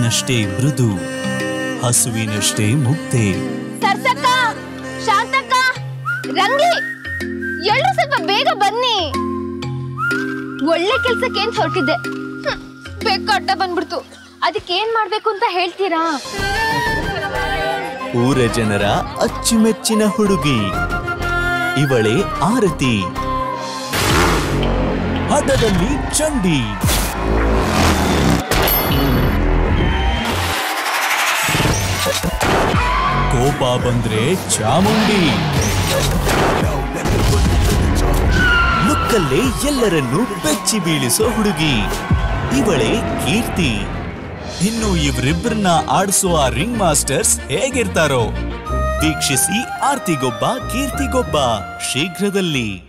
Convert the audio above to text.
ಹಾಲಿನಷ್ಟೇ ಮೃದು ಹಸುವಿನಷ್ಟೇ ಮುಕ್ತೆ ಸರ್ಸಕ್ಕ ಶಾಂತಕ್ಕ ರಂಗಿ ಎಲ್ರು ಸ್ವಲ್ಪ ಬೇಗ ಬನ್ನಿ ಒಳ್ಳೆ ಕೆಲ್ಸಕ್ಕೆ ಏನ್ ಹೊರಟಿದ್ದೆ ಹ್ಮ್, ಬೆಕ್ಕು ಅಡ್ಡ ಬಂದ್ಬಿಡ್ತು ಅದಕ್ಕೆ ಏನ್ ಮಾಡ್ಬೇಕು ಅಂತ ಹೇಳ್ತೀರಾ ಊರ ಜನರ ಅಚ್ಚುಮೆಚ್ಚಿನ ಹುಡುಗಿ ಇವಳೇ ಆರತಿ ಹಠದಲ್ಲಿ ಚಂಡಿ ಕೋಪ ಬಂದ್ರೆ ಚಾಮುಂಡಿ ಲುಕ್ಕಲ್ಲೇ ಎಲ್ಲರನ್ನೂ ಬೆಚ್ಚಿ ಬೀಳಿಸೋ ಹುಡುಗಿ ಇವಳೇ ಕೀರ್ತಿ ಇನ್ನು ಇವರಿಬ್ಬರನ್ನ ಆಡಿಸುವ ರಿಂಗ್ ಮಾಸ್ಟರ್ಸ್ ಹೇಗಿರ್ತಾರೋ ವೀಕ್ಷಿಸಿ ಆರ್ತಿಗೊಬ್ಬ ಕೀರ್ತಿಗೊಬ್ಬ ಶೀಘ್ರದಲ್ಲಿ